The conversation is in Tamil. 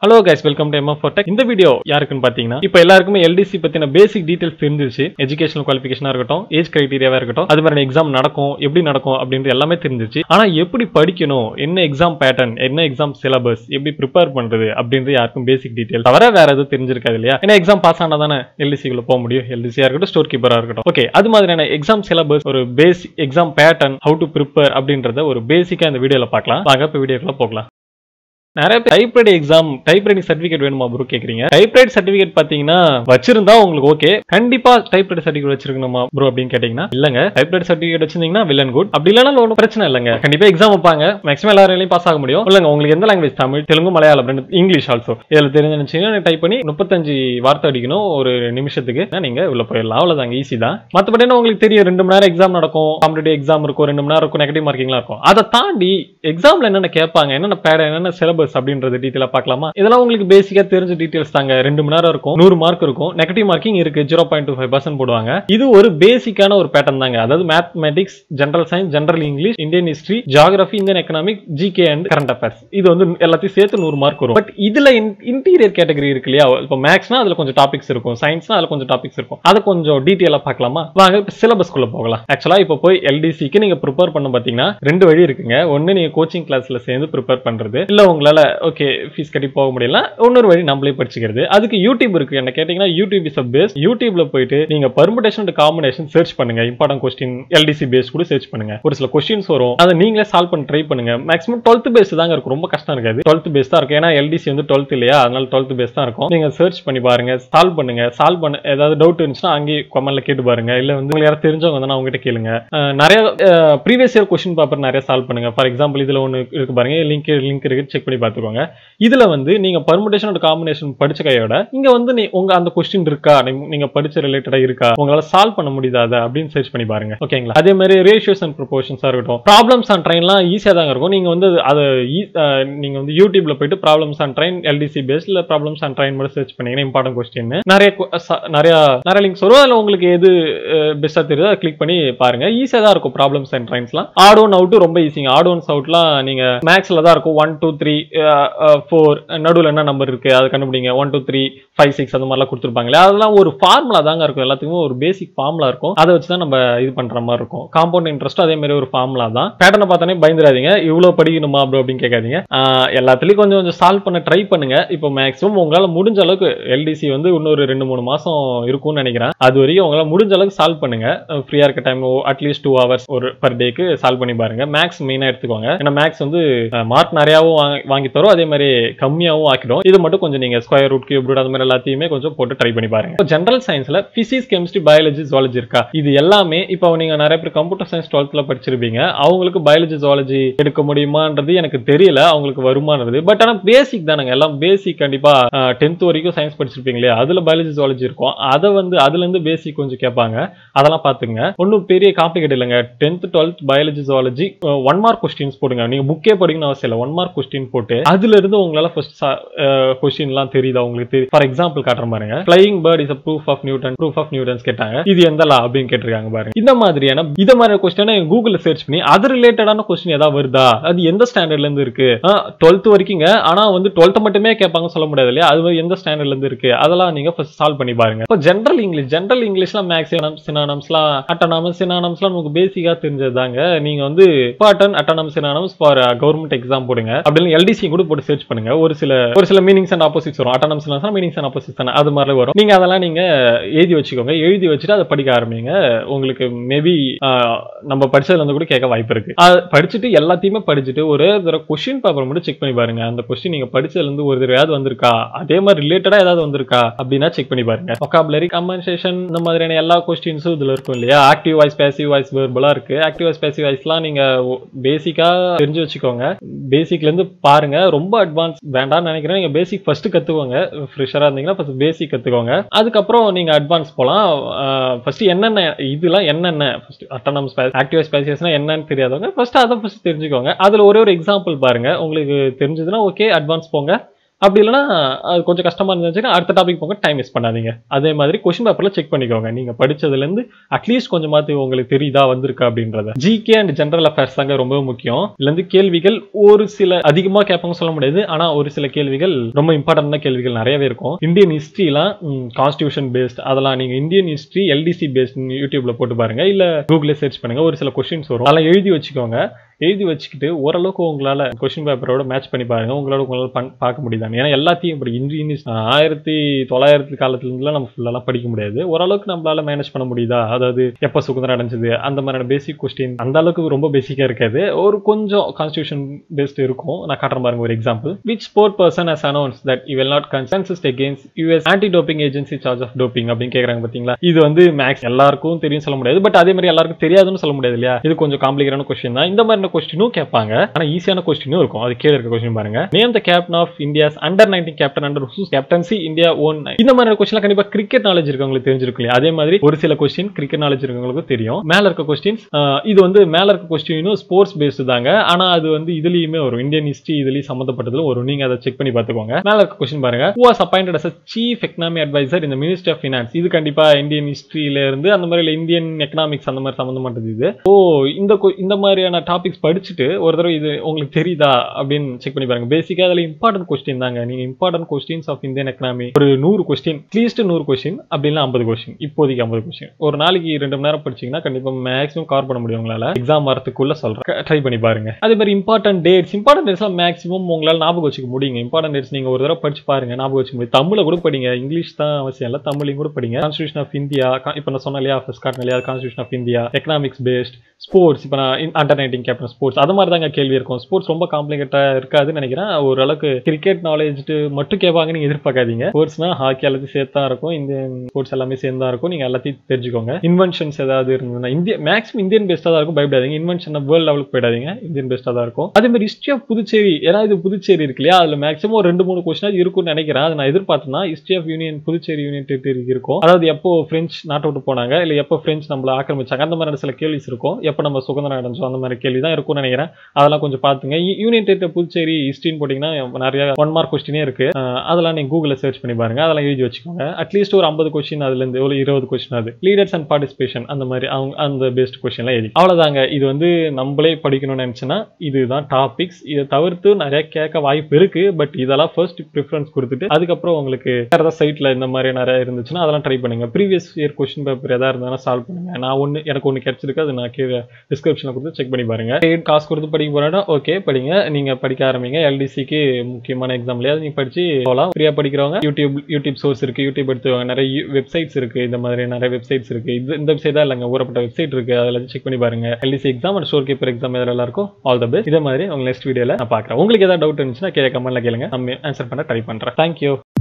hello guys welcome to MF tech இந்த வீடியோ யாருக்குன்னு பார்த்தீங்கன்னா இப்போ எல்லாருக்குமே எல்டிசி பத்தின பேசிக் டீடைல்ஸ் தெரிஞ்சிருச்சு எஜுகேஷனல் குவாலிஃபிகேஷனா இருக்கட்டும் ஏஜ் கிரைட்டீரியாவா இருக்கட்டும் அது மாதிரி எக்ஸாம் நடக்கும் எப்படி நடக்கும் அப்படின்றது எல்லாமே தெரிஞ்சிருச்சு ஆனா எப்படி படிக்கணும் என்ன எக்ஸாம் பேட்டர்ன் என்ன எக்ஸாம் சிலபஸ் எப்படி ப்ரிப்பேர் பண்றது அப்படின்றது யாருக்கும் பேசிக் டீடைல் தவிர வேற எதுவும் தெரிஞ்சிருக்காது இல்லையா ஏன்னா எக்ஸாம் பாஸ் ஆனா தானே எல்டிசிக்குள்ள போக முடியும் எல்டிசியா இருக்கட்டும் ஸ்டோர் கீப்பரா இருக்கட்டும் ஓகே அது மாதிரியான எக்ஸாம் சிலபஸ் ஒரு base exam pattern how to prepare அப்படின்றத ஒரு பேசிக்கா இந்த வீடியோல பார்க்கலாம் வாங்க இப்போ வீடியோக்குள்ள போகலாம் நிறைய பேர் டைப்ரைட் எக்ஸாம் டைப்ரைட்டிங் சர்டிஃபிகேட் வேணுமா ப்ரோ கேக்குறீங்க டைப்ரைட் சர்டிஃபிகேட் பாத்தீங்கன்னா வச்சிருந்தா உங்களுக்கு ஓகே கண்டிப்பா டைப்ரைட் சர்டிஃபிகேட் வச்சிருக்கணுமா ப்ரோ அப்படின்னு கேட்டீங்கன்னா இல்லங்க டைப்ரைட் சர்டிஃபிகேட் வச்சிருந்தீங்கன்னா வில் அண்ட் குட் அப்படி இல்லைனா ஒன்றும் பிரச்சனை இல்லைங்க கண்டிப்பா எக்ஸாம் வைப்பாங்க மேக்ஸிமம் எல்லாரையும் பாஸ் ஆக முடியும் இல்லங்க உங்களுக்கு எந்த லாங்குவேஜ் தமிழ் தெலுங்கு மலையாளம் ரெண்டு இங்கிலீஷ் ஆல்சோ இதுல தெரிஞ்சுச்சுன்னா டைப் பண்ணி முப்பத்தஞ்சு வார்த்தை அடிக்கணும் ஒரு நிமிஷத்துக்கு நீங்க உள்ள போயிடலாம் அவ்வளவுதாங்க ஈஸி தான் மற்றபடி என்ன உங்களுக்கு தெரியும் ரெண்டு மணி நேரம் எக்ஸாம் நடக்கும் காம்படிட்டிவ் எக்ஸாம் இருக்கும் ரெண்டு மணி நேரம் இருக்கும் நெகட்டிவ் மார்க்கிங்லாம் இருக்கும் அதை தாண்டி எக்ஸாம்ல என்னென்ன கேட்பாங்க என்னென்ன பேட என்னென்ன சிலபஸ் அப்படின்றது டீட்டெயிலா பார்க்கலாமா இதெல்லாம் உங்களுக்கு பேசிக்கா தெரிஞ்ச டீடைல்ஸ் தாங்க ரெண்டு மணி நேரம் இருக்கும் நூறு மார்க் இருக்கும் நெகட்டிவ் மார்க்கிங் இருக்கு zero point two five percent போடுவாங்க இது ஒரு பேசிக்கான ஒரு பேட்டர்ன் தாங்க அதாவது mathematics general science general English Indian history geography Indian economic GK and current affairs இது வந்து எல்லாத்தையும் சேர்த்து நூறு மார்க் வரும் பட் இதுல இன்டீரியர் கேட்டகரி இருக்கு இல்லையா இப்போ மேக்ஸ்னா அதுல கொஞ்சம் டாபிக்ஸ் இருக்கும் சயின்ஸ்னா அதுல கொஞ்சம் டாபிக்ஸ் இருக்கும் அதை கொஞ்சம் டீட்டெயிலா பார்க்கலாமா வாங்க இப்போ சிலபஸ்க்குள்ள போகலாம் ஆக்சுவலா இப்போ போய் எல்டிசிக்கு நீங்க ப்ரிப்பேர் பண்ண பாத்தீங்கன்னா ரெண்டு வழி இருக்குங்க ஒன்னு நீங்க கோச்சிங் கிளாஸ்ல சேர்ந்து ப்ரிப்பேர் பண்றது இல்ல உங்களால ஓகே ஃபீஸ் கட்டி போக முடியல இன்னொரு வழி நம்மளே படிச்சுக்கிறது அதுக்கு யூடியூப் இருக்கு என்ன கேட்டீங்கன்னா யூடியூப் இஸ் பேஸ் யூடியூப்ல போயிட்டு நீங்க பர்முடேஷன் அண்ட் காம்பினேஷன் சர்ச் பண்ணுங்க இம்பார்ட்டன்ட் கொஸ்டின் எல்டிசி பேஸ் கூட சர்ச் பண்ணுங்க ஒரு சில கொஸ்டின்ஸ் வரும் அதை நீங்களே சால்வ் பண்ண ட்ரை பண்ணுங்க மேக்ஸிமம் டுவெல்த் பேஸ் தாங்க இருக்கும் ரொம்ப கஷ்டம் இருக்காது டுவெல்த் பேஸ் தான் இருக்கும் ஏன்னா எல்டிசி வந்து டுவெல்த் இல்லையா அதனால டுவெல்த் பேஸ் தான் இருக்கும் நீங்க சர்ச் பண்ணி பாருங்க சால்வ் பண்ணுங்க சால்வ் பண்ண ஏதாவது டவுட் இருந்துச்சுன்னா அங்கேயே கமெண்ட்ல கேட்டு பாருங்க இல்ல வந்து உங்களுக்கு யாராவது தெரிஞ்சவங்க வந்து அவங்ககிட்ட கேளுங்க அஹ் நிறைய ப்ரீவியஸ் இயர் கொஸ்டின் பேப்பர் நிறைய சால்வ் பண்ணுங்க ஃபார் எக்ஸாம்பிள் இதுல ஒன்று இருக்கு பாருங்க லிங்க் லிங்க் இருக்கு செக் பண்ணி பார்த்துக்கோங்க இதுல வந்து நீங்க பர்முடேஷன் அண்ட் காம்பினேஷன் படிச்ச கையோட இங்க வந்து நீ உங்க அந்த கொஸ்டின் இருக்கா நீ- நீங்க படிச்ச ரிலேட்டடா இருக்கா உங்களால சால்வ் பண்ண முடியுதா அதை அப்படின்னு சர்ச் பண்ணி பாருங்க ஓகேங்களா அதே மாதிரி ரேஷியோஸ் அண்ட் ப்ரொபோர்ஷன்ஸா இருக்கட்டும் ப்ராப்ளம்ஸ் அண்ட் ட்ரைன்லாம் ஈஸியா தாங்க இருக்கும் நீங்க வந்து அதை ஈ- அஹ் நீங்க வந்து யூடியூப்ல போயிட்டு problems and train LDC base இல்ல ப்ராப்ளம்ஸ் அண்ட் ட்ரைன் மட்டும் சர்ச் பண்ணீங்கன்னா இம்பார்ட்டன்ட் கொஸ்டின் நிறைய que- ச- நிறைய நிறைய லிங்க்ஸ் வரும் அதுல உங்களுக்கு எது பெஸ்டா தெரியுதோ அதை கிளிக் பண்ணி பாருங்க ஈஸியா தான் இருக்கும் ப்ராப்ளம்ஸ் அண்ட் ட்ரைன்ஸ்லாம் ஆட் ஒன் அவுட் ரொம்ப ஈஸிங்க ஆட் ஒன்ஸ் அவுட்லாம் நீங்க மேக்ஸ்ல தான் இருக்கும் ஒன் டூ த்ரீ ஃபோர் நடுவில் என்ன நம்பர் இருக்கு அதை கண்டுபிடிங்க one two three five six அந்த மாதிரிலாம் கொடுத்துருப்பாங்களே அதெல்லாம் ஒரு ஃபார்முலா தாங்க இருக்கும் எல்லாத்துக்குமே ஒரு பேசிக் ஃபார்முலா இருக்கும் அதை வச்சு தான் நம்ம இது பண்ற மாதிரி இருக்கும் காம்பவுண்ட் இன்ட்ரெஸ்ட் அதே மாதிரி ஒரு ஃபார்முலா தான் பேட்டர்னை பார்த்தானே பயந்துடாதீங்க இவ்வளவு படிக்கணுமா ப்ரோ அப்படின்னு கேட்காதீங்க ஆஹ் எல்லாத்துலயும் கொஞ்சம் கொஞ்சம் சால்வ் பண்ண ட்ரை பண்ணுங்க இப்போ மேக்ஸிமம் உங்களால முடிஞ்ச அளவுக்கு எல்டிசி வந்து இன்னொரு ரெண்டு மூணு மாசம் இருக்கும்னு நினைக்கிறேன் அது வரைக்கும் உங்களால முடிஞ்ச அளவுக்கு சால்வ் பண்ணுங்க ஃப்ரீயா இருக்க டைம் அட்லீஸ்ட் டூ ஹவர்ஸ் ஒரு பர் டேக்கு சால்வ் பண்ணி பாருங்க மேக்ஸ் மெயினா எடுத்துக்கோங்க ஏன்னா மேக்ஸ் வந்து மார்க் நிறையாவும் வாங்கி- வாங்கி தரும் அதே மாதிரி கம்மியாவும் ஆக்கிடும் இது மட்டும் கொஞ்சம் நீங்க ஸ்கொயர் ரூட் கியூப் ரூட் அந்த மாதிரி எல்லாத்தையுமே கொஞ்சம் போட்டு ட்ரை பண்ணி பாருங்க ஜென்ரல் சயின்ஸ்ல பிசிக்ஸ் கெமிஸ்ட்ரி பயாலஜி ஜுவாலஜி இருக்கா இது எல்லாமே இப்போ நீங்க நிறைய பேர் கம்ப்யூட்டர் சயின்ஸ் டுவெல்த்ல படிச்சிருப்பீங்க அவங்களுக்கு பயாலஜி ஜுவாலஜி எடுக்க முடியுமான்றது எனக்கு தெரியல அவங்களுக்கு வருமானது பட் ஆனா பேசிக் தானங்க எல்லாம் பேசிக் கண்டிப்பா டென்த் வரைக்கும் சயின்ஸ் படிச்சிருப்பீங்க இல்லையா அதுல பயாலஜி ஜுவாலஜி இருக்கும் அதை வந்து அதுல இருந்து பேசிக் கொஞ்சம் கேட்பாங்க அதெல்லாம் பாத்துங்க ஒன்றும் பெரிய காம்ப்ளிகேட் இல்லைங்க tenth twelfth biology zoology one mark questions போடுங்க நீங்க புக்கே படிக்கணும் அவசியம் இல்லை ஒன் மார்க் கொஸ்டின் போட்டு அதுல இருந்து உங்களால ஃபர்ஸ்ட் கொஸ்டின்லாம் தெரியுதா உங்களுக்கு ஃபார் எக்ஸாம்பிள் காட்டுற பாருங்க flying bird is proof of Newton proof of Newton's கேட்டாங்க இது எந்த லா அப்படின்னு கேட்டிருக்காங்க பாருங்க இந்த மாதிரியான இந்த மாதிரி கொஸ்டினை கூகுள்ல சர்ச் பண்ணி அது ரிலேட்டடான கொஸ்டின் ஏதாவது வருதா அது எந்த ஸ்டாண்டர்ட்ல இருந்து இருக்கு டுவெல்த் வரைக்குங்க ஆனா வந்து டுவெல்த் மட்டுமே கேட்பாங்க சொல்ல முடியாது இல்லையா அது வந்து எந்த ஸ்டாண்டர்ட்ல இருந்து இருக்கு அதெல்லாம் நீங்க ஃபர்ஸ்ட் சால்வ் பண்ணி பாருங்க இப்போ ஜென்ரல் இங்கிலீஷ் ஜென்ரல் இங்கிலீஷ்லாம் மேக்ஸிமம் சினானம்ஸ்லாம் அட்டானமஸ் சினானம்ஸ்லாம் நமக்கு பேசிக்கா தெரிஞ்சது தாங்க நீங்க வந்து important antonyms synonyms for government exam போடுங்க அப்படின்னு எல்டிசி கூட போட்டு சர்ச் பண்ணுங்க ஒரு சில ஒரு சில மீனிங்ஸ் அண்ட் ஆப்போசிட்ஸ் வரும் அட்டானமஸ் மீனிங்ஸ் அண்ட் ஆப்போசிட்ஸ் தானே அது மாதிரி வரும் நீங்க அதெல்லாம் நீங்க எழுதி வச்சுக்கோங்க எழுதி வச்சுட்டு அதை படிக்க ஆரம்பிங்க உங்களுக்கு மேபி நம்ம படிச்சதுல இருந்து கூட கேட்க வாய்ப்பு இருக்கு அது படிச்சுட்டு எல்லாத்தையுமே படிச்சுட்டு ஒரே தடவை கொஸ்டின் பேப்பர் மட்டும் செக் பண்ணி பாருங்க அந்த கொஸ்டின் நீங்க படிச்சதுல இருந்து ஒரு தடவையாவது வந்திருக்கா அதே மாதிரி ரிலேட்டடா ஏதாவது வந்திருக்கா அப்படின்னா செக் பண்ணி பாருங்க ஒகாபுலரி கம்பன்சேஷன் இந்த மாதிரியான எல்லா கொஸ்டின்ஸும் இதுல இருக்கும் இல்லையா ஆக்டிவ் வாய்ஸ் பேசிவ் வாய்ஸ் வெர்பலா இருக்கு ஆக்டிவ் வாய்ஸ் பேசிவ் வாய்ஸ்லாம் நீங்க பேசிக்கா தெரிஞ்சு வச்சுக்கோங்க பேசிக்ல இருந்து பாருங்க ரொம்ப அட்வான்ஸ் வேண்டாம்னு நினைக்கிறேன் நீங்க பேசிக் ஃபர்ஸ்ட் கத்துக்கோங்க ஃப்ரெஷரா இருந்தீங்கன்னா ஃபர்ஸ்ட் பேசிக் கத்துக்கோங்க அதுக்கப்புறம் நீங்க அட்வான்ஸ் போலாம் ஃபர்ஸ்ட் என்னென்ன இதெல்லாம் என்னென்ன ஃபர்ஸ்ட் அட்டானமஸ் ஆக்டிவ் ஸ்பேசியஸ்னா என்னன்னு தெரியாதவங்க ஃபர்ஸ்ட் அதை ஃபர்ஸ்ட் தெரிஞ்சுக்கோங்க அதுல ஒரே ஒரு எக்ஸாம்பிள் பாருங்க உங்களுக்கு தெரிஞ்சதுன்னா ஓகே அட்வான்ஸ் போங்க அப்படி இல்லைன்னா அது கொஞ்சம் கஷ்டமா இருந்துச்சுன்னா அடுத்த டாபிக் போங்க டைம் வேஸ்ட் பண்ணாதீங்க அதே மாதிரி கொஸ்டின் பேப்பர்ல செக் பண்ணிக்கோங்க நீங்க படிச்சதுல இருந்து அட்லீஸ்ட் கொஞ்சமாவது உங்களுக்கு தெரியுதா வந்திருக்கா அப்படின்றத ஜிகே அண்ட் ஜென்ரல் அஃபேர்ஸ் தாங்க ரொம்ப முக்கியம் இதுல இருந்து கேள்விகள் ஒரு சில அதிகமா கேட்பாங்க சொல்ல முடியாது ஆனா ஒரு சில கேள்விகள் ரொம்ப இம்பார்ட்டன்டான கேள்விகள் நிறையவே இருக்கும் இந்தியன் ஹிஸ்டரிலாம் கான்ஸ்டியூஷன் பேஸ்ட் அதெல்லாம் நீங்க இந்தியன் ஹிஸ்டரி எல்டிசி பேஸ்ட் யூடியூப்ல போட்டு பாருங்க இல்ல கூகுள்ல சர்ச் பண்ணுங்க ஒரு சில கொஸ்டின்ஸ் வரும் அதெல்லாம் எழுதி வச்சுக்கோங்க எழுதி வச்சுக்கிட்டு ஓரளவுக்கு உங்களால கொஸ்டின் பேப்பரோட மேட்ச் பண்ணி பாருங்க உங்களால உங்களால பண்- பார்க்க முடியுதாங்க ஏன்னா எல்லாத்தையும் இப்படி இந்தியன் history, ஆயிரத்தி தொள்ளாயிரத்தி காலத்துல இருந்துலாம் நம்ம ஃபுல்லாலாம் படிக்க முடியாது ஓரளவுக்கு நம்மளால மேனேஜ் பண்ண முடியுதா அதாவது எப்ப சுதந்திரம் அடைஞ்சது அந்த மாதிரியான பேசிக் கொஸ்டின் அந்த அளவுக்கு ரொம்ப பேசிக்கா இருக்காது ஒரு கொஞ்சம் கான்ஸ்டியூஷன் பேஸ்ட் இருக்கும் நான் காட்டுறேன் பாருங்க ஒரு example which sport person has announce that you will not contest against US anti doping agency charge of doping அப்படின்னு கேக்குறாங்க பாத்தீங்களா இது வந்து மேக்ஸ் எல்லாருக்கும் தெரியும் சொல்ல முடியாது பட் அதே மாதிரி எல்லாருக்கும் தெரியாதுன்னு சொல்ல முடியாது இல்லையா இது கொஞ்சம் காம்ப்ளிகேட்டான கொஸ்டின் தான் இந்த மாதிரி கொஸ்டினும் கேட்பாங்க ஆனா ஈஸியான கொஸ்டினும் இருக்கும் அது கீழே இருக்க கொஸ்டின் பாருங்க name the captain of India's under nineteen captain under whose captaincy India won இந்த மாதிரி கொஸ்டின் கண்டிப்பா கிரிக்கெட் நாலேஜ் இருக்கவங்களுக்கு தெரிஞ்சிருக்கும் இல்லையா அதே மாதிரி ஒரு சில கொஸ்டின் கிரிக்கெட் நாலேஜ் இருக்கவங்களுக்கு தெரியும் மேல இருக்க கொஸ்டின்ஸ் இது வந்து மேல இருக்க கொஸ்டினும் ஸ்போர்ட்ஸ் பேஸ்டு தாங்க ஆனா அது வந்து இதுலயுமே வரும் இந்தியன் ஹிஸ்டரி இதுலயும் சம்மந்தப்பட்டதுல வரும் நீங்க அதை செக் பண்ணி பார்த்துக்கோங்க மேல இருக்க கொஸ்டின் பாருங்க who was appointed as a chief economic advisor in the ministry of finance இது கண்டிப்பா இந்தியன் ஹிஸ்டரியில இருந்து அந்த மாதிரி இல்ல இந்தியன் எக்கனாமிக்ஸ் அந்த மாதிரி சம்மந்தப்பட்டது இது ஓ இந்த கொ- இந்த மாதிரியான டாபிக்ஸ் படிச்சுட்டு ஒரு தடவை இது உங்களுக்கு தெரியுதா அப்படின்னு செக் பண்ணி பாருங்க பேசிக்கா அதுல இம்பார்ட்டன்ட் கொஸ்டின் தாங்க நீங்க important questions of Indian economy ஒரு நூறு கொஸ்டின் அட்லீஸ்ட் நூறு கொஸ்டின் அப்படின்னா ஐம்பது கொஸ்டின் இப்போதைக்கு ஐம்பது கொஸ்டின் ஒரு நாளைக்கு ரெண்டு மணி நேரம் படிச்சீங்கன்னா கண்டிப்பா மேக்ஸிமம் கவர் பண்ண முடியும் உங்களால எக்ஸாம் வரதுக்குள்ள சொல்றேன் ட்ரை பண்ணி பாருங்க அதே மாதிரி இம்பார்ட்டன்ட் டேட்ஸ் இம்பார்ட்டன்ட் டேட்ஸ்லாம் மேக்ஸிமம் உங்களால ஞாபகம் வச்சுக்க முடியுங்க இம்பார்ட்டன்ட் டேட்ஸ் நீங்க ஒரு தடவை படிச்சு பாருங்க ஞாபகம் வச்சுக்க முடியும் தமிழ்ல கூட படிங்க இங்கிலீஷ் தான் அவசியம் இல்லை தமிழையும் கூட படிங்க கான்ஸ்டியூஷன் ஆஃப் இந்தியா இப்போ நான் சொன்ன இல்லையா ஃபர்ஸ்ட் காட்டின இல்லையா constitution of India economics based sports இப்போ நான் அண்டர் நைன்டீன் கேப்டன் ஸ்போர்ட்ஸ் அது மாதிரி தாங்க கேள்வி இருக்கும் ஸ்போர்ட்ஸ் ரொம்ப காம்ப்ளிகேட்டாக இருக்காதுன்னு நினைக்கிறேன் ஓரளவுக்கு கிரிக்கெட் நாலேஜ் மட்டும் கேட்பாங்க நீங்க எதிர்பார்க்காதீங்க ஸ்போர்ட்ஸ்னா ஹாக்கி எல்லாத்தையும் சேர்த்து தான் இருக்கும் இந்தியன் ஸ்போர்ட்ஸ் எல்லாமே சேர்ந்து தான் இருக்கும் நீங்க எல்லாத்தையும் தெரிஞ்சுக்கோங்க இன்வென்ஷன்ஸ் ஏதாவது இருந்ததுன்னா இந்திய மேக்ஸிமம் இந்தியன் பேஸ்டாக தான் இருக்கும் பயப்படாதீங்க இன்வென்ஷன் வேர்ல்ட் லெவலுக்கு போயிடாதீங்க இந்தியன் பேஸ்டாக தான் இருக்கும் அதே மாதிரி ஹிஸ்ட்ரி ஆஃப் புதுச்சேரி ஏன்னா இது புதுச்சேரி இருக்கு இல்லையா அதுல மேக்ஸிமம் ஒரு ரெண்டு மூணு கொஸ்டின் இருக்கும்னு நினைக்கிறேன் அது நான் எதிர்பார்த்தேன்னா history of union Puducherry union territory இருக்கும் அதாவது எப்போ பிரெஞ்சு நாட்டை விட்டு போனாங்க இல்ல எப்போ பிரெஞ்சு நம்மள ஆக்கிரமிச்சாங்க அந்த மாதிரி சில கேள்விஸ் இருக்கும் எப்போ நம்ம சுதந்திரம் அடைஞ்சோம் அந்த மாதிரி கேள்வி தான் இருக்கும்னு நினைக்கிறேன் அதெல்லாம் கொஞ்சம் பாத்துங்க யூ- யூனியன் டெரிட்டரி புதுச்சேரி ஹிஸ்ட்ரின்னு போட்டிங்கன்னா நிறைய ஒன் மார்க் கொஸ்டினே இருக்கு அஹ் அதெல்லாம் நீங்க கூகுளில் சர்ச் பண்ணி பாருங்க அதெல்லாம் எழுதி வச்சுக்கோங்க அட்லீஸ்ட் ஒரு ஐம்பது கொஸ்டின் அதுல இருந்து ஒரு இருபது கொஸ்டின் அது லீடர்ஸ் அண்ட் பார்ட்டிசிபேஷன் அந்த மாதிரி அவங்க அந்த பெஸ்ட் கொஸ்டின்லாம் எழுதி அவ்வளவுதாங்க இது வந்து நம்மளே படிக்கணும்னு நினைச்சேன்னா இதுதான் டாபிக்ஸ் இதை தவிர்த்து நிறைய கேட்க வாய்ப்பு இருக்கு பட் இதெல்லாம் ஃபர்ஸ்ட் ப்ரிஃபரன்ஸ் கொடுத்துட்டு அதுக்கப்புறம் உங்களுக்கு வேற ஏதாவது சைட்ல இந்த மாதிரி நிறைய இருந்துச்சுன்னா அதெல்லாம் ட்ரை பண்ணுங்க ப்ரீவியஸ் இயர் கொஸ்டின் பேப்பர் எதாவது இருந்தாலும் சால்வ் பண்ணுங்க நான் ஒன்று எனக்கு ஒன்று கிடைச்சிருக்கு அது நான் கீழே டிஸ்கிரிப்ஷனில் கொடுத்து செக் பண்ணி பாருங்க Paid காசு கொடுத்து படிக்க போறேன்னா ஓகே படிங்க நீங்க படிக்க ஆரம்பிங்க எல்டிசிக்கு முக்கியமான எக்ஸாம்லயாவது நீங்க படிச்சு போகலாம் ஃப்ரீயா படிக்கிறவங்க யூடியூப் யூடியூப் சோர்ஸ் இருக்கு யூடியூப் எடுத்துவாங்க நிறைய வெப்சைட்ஸ் இருக்கு இந்த மாதிரி நிறைய வெப்சைட்ஸ் இருக்கு இது இந்த வெப்சைட் தான் இல்லைங்க ஊறப்பட்ட வெப்சைட் இருக்கு அதில் செக் பண்ணி பாருங்க LDC exam and store keeper exam இதெல்லாம் இருக்கும் ஆல் த பெஸ்ட் இதே மாதிரி உங்க நெக்ஸ்ட் வீடியோல நான் பார்க்குறேன் உங்களுக்கு ஏதாவது டவுட் இருந்துச்சுன்னா கீழே கமெண்ட்ல கேளுங்க நம்ம ஆன்சர் பண்ண ட்ரை பண்றேன் தேங்க்யூ